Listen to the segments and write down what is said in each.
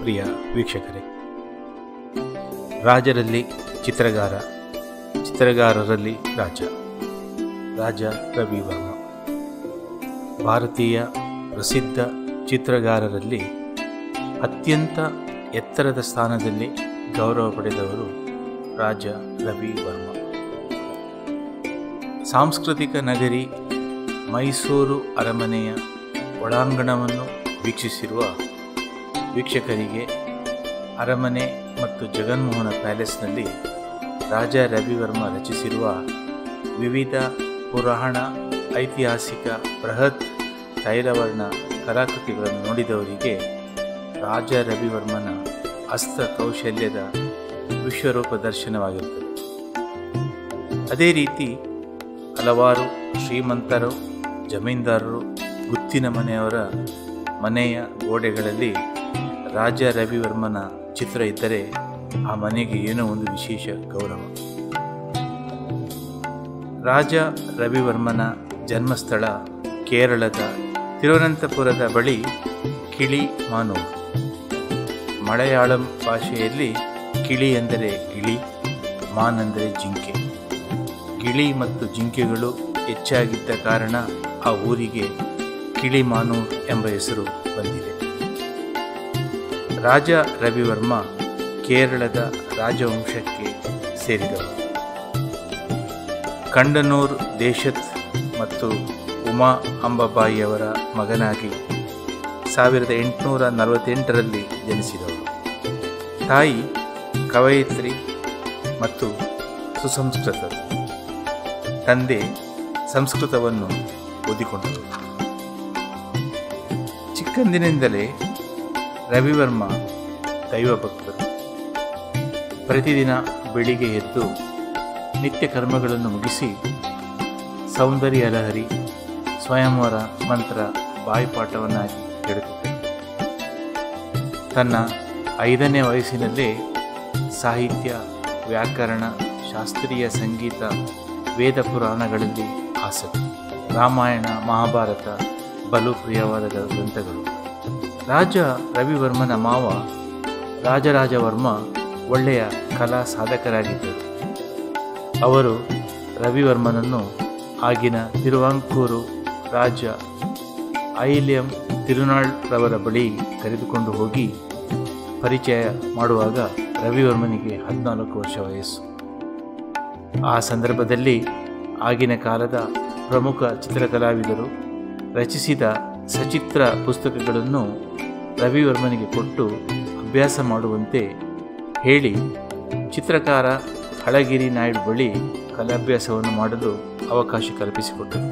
ಪ್ರಿಯ ವೀಕ್ಷಕರೇ ರಾಜರಲ್ಲಿ ಚಿತ್ರಗಾರ ಚಿತ್ರಗಾರರಲ್ಲಿ ರಾಜ ರಾಜ ರವಿ ವರ್ಮ ಭಾರತೀಯ ಪ್ರಸಿದ್ಧ ಚಿತ್ರಗಾರರಲ್ಲಿ ಅತ್ಯಂತ ಎತ್ತರದ ಸ್ಥಾನದಲ್ಲಿ ಗೌರವ ಪಡೆದವರು ರಾಜ ರವಿ ವರ್ಮ ಸಾಂಸ್ಕೃತಿಕ ನಗರಿ ಮೈಸೂರು ಅರಮನೆಯ ಒಳಾಂಗಣವನ್ನು ವೀಕ್ಷಿಸಿರುವ ವೀಕ್ಷಕರಿಗೆ ಅರಮನೆ ಮತ್ತು ಜಗನ್ಮೋಹನ ಪ್ಯಾಲೇಸ್ನಲ್ಲಿ ರಾಜ ರವಿವರ್ಮ ರಚಿಸಿರುವ ವಿವಿಧ ಪುರಾಣ ಐತಿಹಾಸಿಕ ಬೃಹತ್ ತೈಲವರ್ಣ ಕಲಾಕೃತಿಗಳನ್ನು ನೋಡಿದವರಿಗೆ ರಾಜ ರವಿವರ್ಮನ ಹಸ್ತ ಕೌಶಲ್ಯದ ವಿಶ್ವರೂಪ ದರ್ಶನವಾಗಿರುತ್ತದೆ ಅದೇ ರೀತಿ ಹಲವಾರು ಶ್ರೀಮಂತರು ಜಮೀನ್ದಾರರು ಗುತ್ತಿನ ಮನೆಯವರ ಮನೆಯ ಗೋಡೆಗಳಲ್ಲಿ ರಾಜ ರವಿವರ್ಮನ ಚಿತ್ರ ಇದ್ದರೆ ಆ ಮನೆಗೆ ಏನೋ ಒಂದು ವಿಶೇಷ ಗೌರವ ರಾಜ ರವಿವರ್ಮನ ಜನ್ಮಸ್ಥಳ ಕೇರಳದ ತಿರುವನಂತಪುರದ ಬಳಿ ಕಿಳಿ ಮಾನೂರು ಮಲಯಾಳಂ ಭಾಷೆಯಲ್ಲಿ ಕಿಳಿ ಎಂದರೆ ಗಿಳಿ ಮಾನ್ ಅಂದರೆ ಜಿಂಕೆ ಗಿಳಿ ಮತ್ತು ಜಿಂಕೆಗಳು ಹೆಚ್ಚಾಗಿದ್ದ ಕಾರಣ ಆ ಊರಿಗೆ ಕಿಳಿಮಾನೂರ್ ಎಂಬ ಹೆಸರು ಬಂದಿದೆ ರಾಜ ರವಿವರ್ಮ ಕೇರಳದ ರಾಜವಂಶಕ್ಕೆ ಸೇರಿದವರು ಕಂಡನೂರ್ ದೇಶತ್ ಮತ್ತು ಉಮಾ ಅಂಬಾಬಾಯಿಯವರ ಮಗನಾಗಿ ಸಾವಿರದ ಎಂಟುನೂರ ನಲವತ್ತೆಂಟರಲ್ಲಿ ಜನಿಸಿದವರು ತಾಯಿ ಕವಯಿತ್ರಿ ಮತ್ತು ಸುಸಂಸ್ಕೃತರು ತಂದೆ ಸಂಸ್ಕೃತವನ್ನು ಓದಿಕೊಂಡರು ಚಿಕ್ಕಂದಿನಿಂದಲೇ ರವಿವರ್ಮ ದೈವ ಭಕ್ತರು ಪ್ರತಿದಿನ ಬೆಳಿಗ್ಗೆ ಎದ್ದು ನಿತ್ಯ ಕರ್ಮಗಳನ್ನು ಮುಗಿಸಿ ಸೌಂದರ್ಯ ಲಹರಿ ಸ್ವಯಂವರ ಮಂತ್ರ ಬಾಯಿಪಾಠವನ್ನಾಗಿ ಹೇಳುತ್ತಿದ್ದರು ತನ್ನ ಐದನೇ ವಯಸ್ಸಿನಲ್ಲೇ ಸಾಹಿತ್ಯ ವ್ಯಾಕರಣ ಶಾಸ್ತ್ರೀಯ ಸಂಗೀತ ವೇದ ಪುರಾಣಗಳಲ್ಲಿ ಆಸಕ್ತಿ ರಾಮಾಯಣ ಮಹಾಭಾರತ ಬಲು ಪ್ರಿಯವಾದ ಗ್ರಂಥಗಳು ರಾಜ ರವಿವರ್ಮನ ಮಾವ ರಾಜರಾಜವರ್ಮ ಒಳ್ಳೆಯ ಕಲಾ ಸಾಧಕರಾಗಿದ್ದರು ಅವರು ರವಿವರ್ಮನನ್ನು ಆಗಿನ ತಿರುವಾಂಕೂರು ರಾಜ ಐಲಿಯಂ ತಿರುನಾಳ್ ರವರ ಬಳಿ ಕರೆದುಕೊಂಡು ಹೋಗಿ ಪರಿಚಯ ಮಾಡುವಾಗ ರವಿವರ್ಮನಿಗೆ ಹದಿನಾಲ್ಕು ವರ್ಷ ವಯಸ್ಸು ಆ ಸಂದರ್ಭದಲ್ಲಿ ಆಗಿನ ಕಾಲದ ಪ್ರಮುಖ ಚಿತ್ರಕಲಾವಿದರು ರಚಿಸಿದ ಸಚಿತ್ರ ಪುಸ್ತಕಗಳನ್ನು ರವಿವರ್ಮನಿಗೆ ಕೊಟ್ಟು ಅಭ್ಯಾಸ ಮಾಡುವಂತೆ ಹೇಳಿ ಚಿತ್ರಕಾರ ಹಳಗಿರಿ ನಾಯ್ಡು ಬಳಿ ಕಲಾಭ್ಯಾಸವನ್ನು ಮಾಡಲು ಅವಕಾಶ ಕಲ್ಪಿಸಿಕೊಟ್ಟರು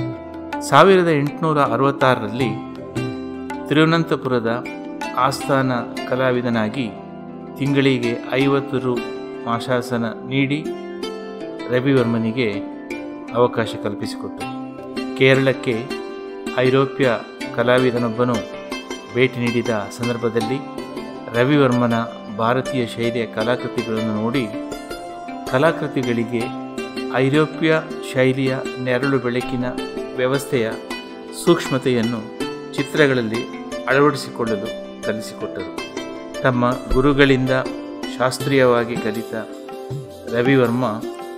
ಸಾವಿರದ ಎಂಟುನೂರ ಅರವತ್ತಾರರಲ್ಲಿ ತಿರುವನಂತಪುರದ ಆಸ್ಥಾನ ಕಲಾವಿದನಾಗಿ ತಿಂಗಳಿಗೆ ಐವತ್ತು ರು ಮಾಶಾಸನ ನೀಡಿ ರವಿವರ್ಮನಿಗೆ ಅವಕಾಶ ಕಲ್ಪಿಸಿಕೊಟ್ಟರು ಕೇರಳಕ್ಕೆ ಐರೋಪ್ಯ ಕಲಾವಿದನೊಬ್ಬನು ಭೇಟಿ ನೀಡಿದ ಸಂದರ್ಭದಲ್ಲಿ ರವಿವರ್ಮನ ಭಾರತೀಯ ಶೈಲಿಯ ಕಲಾಕೃತಿಗಳನ್ನು ನೋಡಿ ಕಲಾಕೃತಿಗಳಿಗೆ ಐರೋಪ್ಯ ಶೈಲಿಯ ನೆರಳು ಬೆಳಕಿನ ವ್ಯವಸ್ಥೆಯ ಸೂಕ್ಷ್ಮತೆಯನ್ನು ಚಿತ್ರಗಳಲ್ಲಿ ಅಳವಡಿಸಿಕೊಳ್ಳಲು ಕಲಿಸಿಕೊಟ್ಟರು ತಮ್ಮ ಗುರುಗಳಿಂದ ಶಾಸ್ತ್ರೀಯವಾಗಿ ಕಲಿತ ರವಿವರ್ಮ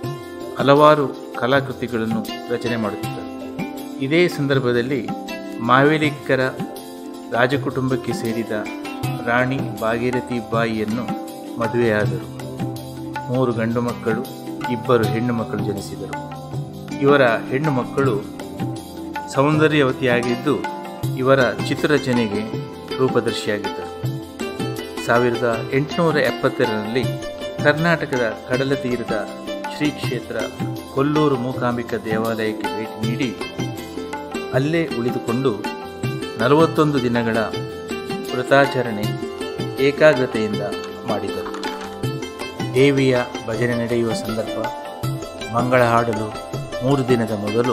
ಹಲವಾರು ಕಲಾಕೃತಿಗಳನ್ನು ರಚನೆ ಮಾಡುತ್ತಿದ್ದರು ಇದೇ ಸಂದರ್ಭದಲ್ಲಿ ಮಾವೇಲಿಕ್ಕರ ರಾಜಕುಟುಂಬಕ್ಕೆ ಸೇರಿದ ರಾಣಿ ಭಾಗೀರಥಿ ಬಾಯಿಯನ್ನು ಮದುವೆಯಾದರು ಮೂರು ಗಂಡು ಮಕ್ಕಳು ಇಬ್ಬರು ಹೆಣ್ಣು ಮಕ್ಕಳು ಜನಿಸಿದರು ಇವರ ಹೆಣ್ಣು ಮಕ್ಕಳು ಸೌಂದರ್ಯವತಿಯಾಗಿದ್ದು ಇವರ ಚಿತ್ರರಚನೆಗೆ ರೂಪದರ್ಶಿಯಾಗಿದ್ದರು ಸಾವಿರದ ಎಂಟುನೂರ ಎಪ್ಪತ್ತೆರಡರಲ್ಲಿ ಕರ್ನಾಟಕದ ಕಡಲ ತೀರದ ಶ್ರೀ ಕ್ಷೇತ್ರ ಕೊಲ್ಲೂರು ಮೂಕಾಂಬಿಕಾ ದೇವಾಲಯಕ್ಕೆ ಭೇಟಿ ನೀಡಿ ಅಲ್ಲೇ ಉಳಿದುಕೊಂಡು ನಲವತ್ತೊಂದು ದಿನಗಳ ವ್ರತಾಚರಣೆ ಏಕಾಗ್ರತೆಯಿಂದ ಮಾಡಿದರು ದೇವಿಯ ಭಜನೆ ನಡೆಯುವ ಸಂದರ್ಭ ಮಂಗಳ ಹಾಡಲು ಮೂರು ದಿನದ ಮೊದಲು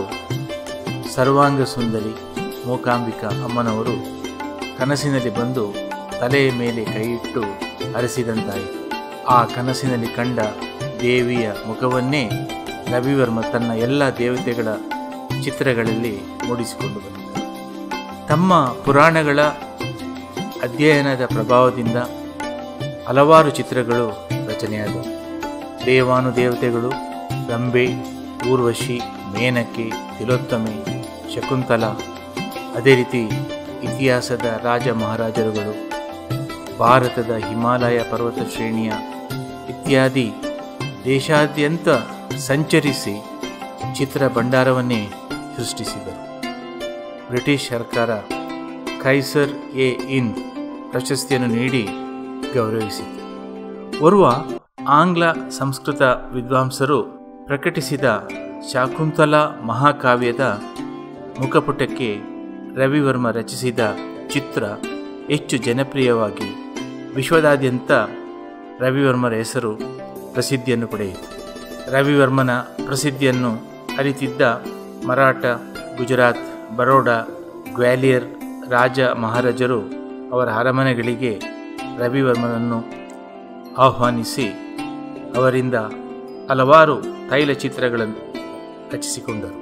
ಸರ್ವಾಂಗ ಸುಂದರಿ ಮೂಕಾಂಬಿಕಾ ಅಮ್ಮನವರು ಕನಸಿನಲ್ಲಿ ಬಂದು ತಲೆಯ ಮೇಲೆ ಕೈಯಿಟ್ಟು ಹರಿಸಿದಂತಾಯಿತು ಆ ಕನಸಿನಲ್ಲಿ ಕಂಡ ದೇವಿಯ ಮುಖವನ್ನೇ ರವಿವರ್ಮ ತನ್ನ ಎಲ್ಲ ದೇವತೆಗಳ ಚಿತ್ರಗಳಲ್ಲಿ ಮೂಡಿಸಿಕೊಂಡು ಬಂದಿದ್ದರು ತಮ್ಮ ಪುರಾಣಗಳ ಅಧ್ಯಯನದ ಪ್ರಭಾವದಿಂದ ಹಲವಾರು ಚಿತ್ರಗಳು ರಚನೆಯಾದವು ದೇವಾನುದೇವತೆಗಳು ರಂಬೆ ಊರ್ವಶಿ ಮೇನಕೆ ತಿಲೋತ್ತಮೆ ಶಕುಂತಲ ಅದೇ ರೀತಿ ಇತಿಹಾಸದ ರಾಜ ಮಹಾರಾಜರುಗಳು ಭಾರತದ ಹಿಮಾಲಯ ಪರ್ವತ ಶ್ರೇಣಿಯ ಇತ್ಯಾದಿ ದೇಶಾದ್ಯಂತ ಸಂಚರಿಸಿ ಚಿತ್ರ ಭಂಡಾರವನ್ನೇ ಸೃಷ್ಟಿಸಿದರು ಬ್ರಿಟಿಷ್ ಸರ್ಕಾರ ಕೈಸರ್ ಎ ಇಂದ್ ಪ್ರಶಸ್ತಿಯನ್ನು ನೀಡಿ ಗೌರವಿಸಿತು ಓರ್ವ ಆಂಗ್ಲ ಸಂಸ್ಕೃತ ವಿದ್ವಾಂಸರು ಪ್ರಕಟಿಸಿದ ಶಾಕುಂತಲ ಮಹಾಕಾವ್ಯದ ಮುಖಪುಟಕ್ಕೆ ರವಿವರ್ಮ ರಚಿಸಿದ ಚಿತ್ರ ಹೆಚ್ಚು ಜನಪ್ರಿಯವಾಗಿ ವಿಶ್ವದಾದ್ಯಂತ ರವಿವರ್ಮರ ಹೆಸರು ಪ್ರಸಿದ್ಧಿಯನ್ನು ಪಡೆಯಿತು ರವಿವರ್ಮನ ಪ್ರಸಿದ್ಧಿಯನ್ನು ಅರಿತಿದ್ದ ಮರಾಠ ಗುಜರಾತ್ ಬರೋಡಾ ಗ್ವಾಲಿಯರ್ ರಾಜ ಮಹಾರಾಜರು ಅವರ ಅರಮನೆಗಳಿಗೆ ರವಿವರ್ಮನನ್ನು ಆಹ್ವಾನಿಸಿ ಅವರಿಂದ ಹಲವಾರು ತೈಲಚಿತ್ರಗಳನ್ನು ರಚಿಸಿಕೊಂಡರು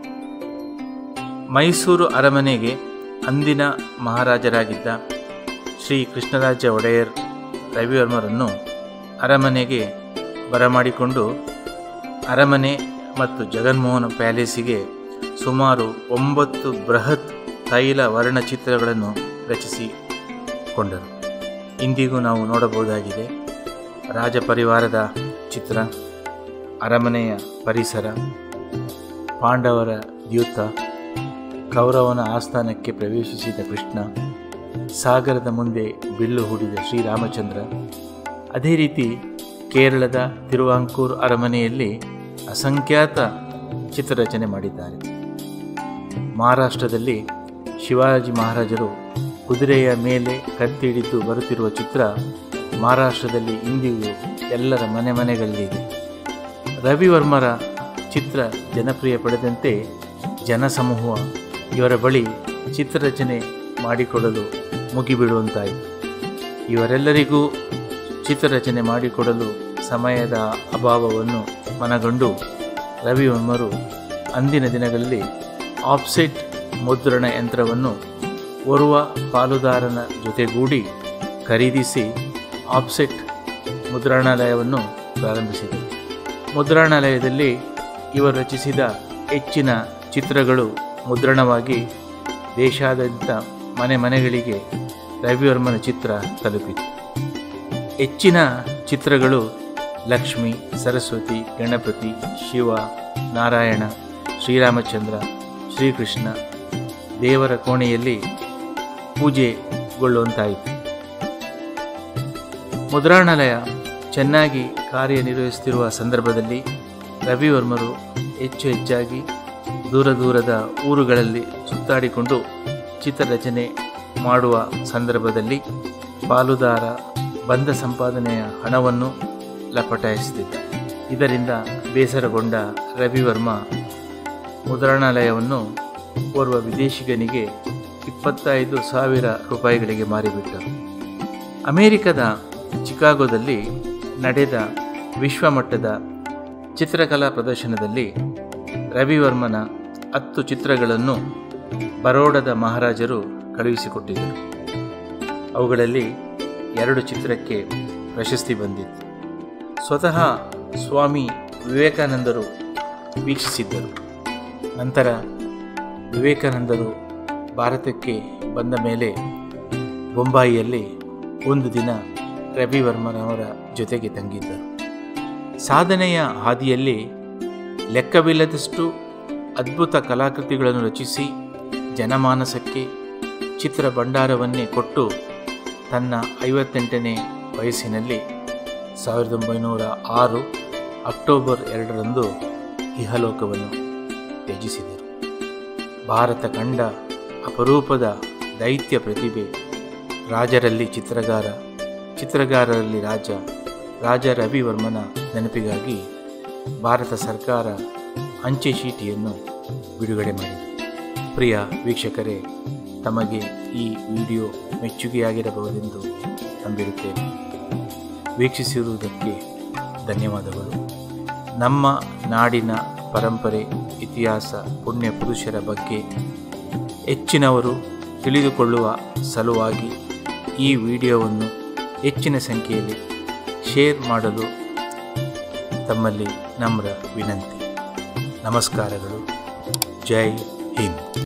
ಮೈಸೂರು ಅರಮನೆಗೆ ಅಂದಿನ ಮಹಾರಾಜರಾಗಿದ್ದ ಶ್ರೀ ಕೃಷ್ಣರಾಜ ಒಡೆಯರ್ ರವಿವರ್ಮರನ್ನು ಅರಮನೆಗೆ ಬರಮಾಡಿಕೊಂಡು ಅರಮನೆ ಮತ್ತು ಜಗನ್ಮೋಹನ ಪ್ಯಾಲೇಸಿಗೆ ಸುಮಾರು ಒಂಬತ್ತು ಬೃಹತ್ ತೈಲ ವರ್ಣಚಿತ್ರಗಳನ್ನು ರಚಿಸಿಕೊಂಡರು ಇಂದಿಗೂ ನಾವು ನೋಡಬಹುದಾಗಿದೆ ರಾಜ ಪರಿವಾರದ ಚಿತ್ರ ಅರಮನೆಯ ಪರಿಸರ ಪಾಂಡವರ ದ್ಯೂತ ಕೌರವನ ಆಸ್ಥಾನಕ್ಕೆ ಪ್ರವೇಶಿಸಿದ ಕೃಷ್ಣ ಸಾಗರದ ಮುಂದೆ ಬಿಲ್ಲು ಹೂಡಿದ ಶ್ರೀರಾಮಚಂದ್ರ ಅದೇ ರೀತಿ ಕೇರಳದ ತಿರುವಾಂಕೂರು ಅರಮನೆಯಲ್ಲಿ ಅಸಂಖ್ಯಾತ ಚಿತ್ರರಚನೆ ಮಾಡಿದ್ದಾರೆ ಮಹಾರಾಷ್ಟ್ರದಲ್ಲಿ ಶಿವಾಜಿ ಮಹಾರಾಜರು ಕುದುರೆಯ ಮೇಲೆ ಕತ್ತಿ ಹಿಡಿದು ಬರುತ್ತಿರುವ ಚಿತ್ರ ಮಹಾರಾಷ್ಟ್ರದಲ್ಲಿ ಇಂದಿಗೂ ಎಲ್ಲರ ಮನೆ ಮನೆಗಳಲ್ಲಿದೆ ರವಿವರ್ಮರ ಚಿತ್ರ ಜನಪ್ರಿಯ ಪಡೆದಂತೆ ಜನಸಮೂಹ ಇವರ ಬಳಿ ಚಿತ್ರರಚನೆ ಮಾಡಿಕೊಡಲು ಮುಗಿಬಿಡುವಂತಾಯಿತು ಇವರೆಲ್ಲರಿಗೂ ಚಿತ್ರರಚನೆ ಮಾಡಿಕೊಡಲು ಸಮಯದ ಅಭಾವವನ್ನು ಮನಗಂಡು ರವಿವರ್ಮರು ಅಂದಿನ ದಿನಗಳಲ್ಲಿ ಆಫ್ಸೆಟ್ ಮುದ್ರಣ ಯಂತ್ರವನ್ನು ಓರ್ವ ಪಾಲುದಾರನ ಜೊತೆಗೂಡಿ ಖರೀದಿಸಿ ಆಫ್ಸೆಟ್ ಮುದ್ರಣಾಲಯವನ್ನು ಪ್ರಾರಂಭಿಸಿದರು ಮುದ್ರಣಾಲಯದಲ್ಲಿ ಇವರು ರಚಿಸಿದ ಹೆಚ್ಚಿನ ಚಿತ್ರಗಳು ಮುದ್ರಣವಾಗಿ ದೇಶಾದ್ಯಂತ ಮನೆ ಮನೆಗಳಿಗೆ ರವಿವರ್ಮನ ಚಿತ್ರ ತಲುಪಿತು ಹೆಚ್ಚಿನ ಚಿತ್ರಗಳು ಲಕ್ಷ್ಮಿ ಸರಸ್ವತಿ ಗಣಪತಿ ಶಿವ ನಾರಾಯಣ ಶ್ರೀರಾಮಚಂದ್ರ ಶ್ರೀಕೃಷ್ಣ ದೇವರ ಕೋಣೆಯಲ್ಲಿ ಪೂಜೆಗೊಳ್ಳುವಂತಾಯಿತು ಮುದ್ರಣಾಲಯ ಚೆನ್ನಾಗಿ ಕಾರ್ಯನಿರ್ವಹಿಸುತ್ತಿರುವ ಸಂದರ್ಭದಲ್ಲಿ ರವಿವರ್ಮರು ಹೆಚ್ಚು ಹೆಚ್ಚಾಗಿ ದೂರ ದೂರದ ಊರುಗಳಲ್ಲಿ ಸುತ್ತಾಡಿಕೊಂಡು ಚಿತ್ರರಚನೆ ಮಾಡುವ ಸಂದರ್ಭದಲ್ಲಿ ಪಾಲುದಾರ ಬಂದ ಸಂಪಾದನೆಯ ಹಣವನ್ನು ಲಪಟಾಯಿಸುತ್ತಿದ್ದ ಇದರಿಂದ ಬೇಸರಗೊಂಡ ರವಿವರ್ಮ ಮುದ್ರಣಾಲಯವನ್ನು ಓರ್ವ ವಿದೇಶಿಗನಿಗೆ ಇಪ್ಪತ್ತೈದು ಸಾವಿರ ರೂಪಾಯಿಗಳಿಗೆ ಮಾರಿಬಿಟ್ಟರು ಅಮೆರಿಕದ ಚಿಕಾಗೋದಲ್ಲಿ ನಡೆದ ವಿಶ್ವಮಟ್ಟದ ಚಿತ್ರಕಲಾ ಪ್ರದರ್ಶನದಲ್ಲಿ ರವಿವರ್ಮನ ಹತ್ತು ಚಿತ್ರಗಳನ್ನು ಬರೋಡದ ಮಹಾರಾಜರು ಕಳುಹಿಸಿಕೊಟ್ಟಿದ್ದರು ಅವುಗಳಲ್ಲಿ ಎರಡು ಚಿತ್ರಕ್ಕೆ ಪ್ರಶಸ್ತಿ ಬಂದಿತ್ತು ಸ್ವತಃ ಸ್ವಾಮಿ ವಿವೇಕಾನಂದರು ವೀಕ್ಷಿಸಿದ್ದರು ನಂತರ ವಿವೇಕಾನಂದರು ಭಾರತಕ್ಕೆ ಬಂದ ಮೇಲೆ ಬೊಂಬಾಯಿಯಲ್ಲಿ ಒಂದು ದಿನ ರವಿವರ್ಮನವರ ಜೊತೆಗೆ ತಂಗಿದ್ದರು ಸಾಧನೆಯ ಹಾದಿಯಲ್ಲಿ ಲೆಕ್ಕವಿಲ್ಲದಷ್ಟು ಅದ್ಭುತ ಕಲಾಕೃತಿಗಳನ್ನು ರಚಿಸಿ ಜನಮಾನಸಕ್ಕೆ ಚಿತ್ರ ಭಂಡಾರವನ್ನೇ ಕೊಟ್ಟು ತನ್ನ ಐವತ್ತೆಂಟನೇ ವಯಸ್ಸಿನಲ್ಲಿ ಸಾವಿರದ ಒಂಬೈನೂರ ಆರು ಅಕ್ಟೋಬರ್ ಎರಡರಂದು ಇಹಲೋಕವನ್ನು ತ್ಯಜಿಸಿದರು ಭಾರತ ಕಂಡ ಅಪರೂಪದ ದೈತ್ಯ ಪ್ರತಿಭೆ ರಾಜರಲ್ಲಿ ಚಿತ್ರಗಾರ ಚಿತ್ರಗಾರರಲ್ಲಿ ರಾಜ ರಾಜ ರವಿವರ್ಮನ ನೆನಪಿಗಾಗಿ ಭಾರತ ಸರ್ಕಾರ ಅಂಚೆ ಚೀಟಿಯನ್ನು ಬಿಡುಗಡೆ ಮಾಡಿದೆ ಪ್ರಿಯ ವೀಕ್ಷಕರೇ ತಮಗೆ ಈ ವಿಡಿಯೋ ಮೆಚ್ಚುಗೆಯಾಗಿರಬಹುದೆಂದು ನಂಬಿರುತ್ತೇನೆ ವೀಕ್ಷಿಸಿರುವುದಕ್ಕೆ ಧನ್ಯವಾದಗಳು ನಮ್ಮ ನಾಡಿನ ಪರಂಪರೆ ಇತಿಹಾಸ ಪುಣ್ಯ ಪುರುಷರ ಬಗ್ಗೆ ಹೆಚ್ಚಿನವರು ತಿಳಿದುಕೊಳ್ಳುವ ಸಲುವಾಗಿ ಈ ವಿಡಿಯೋವನ್ನು ಹೆಚ್ಚಿನ ಸಂಖ್ಯೆಯಲ್ಲಿ ಶೇರ್ ಮಾಡಲು ತಮ್ಮಲ್ಲಿ ನಮ್ರ ವಿನಂತಿ ನಮಸ್ಕಾರಗಳು ಜೈ ಹಿಂದ್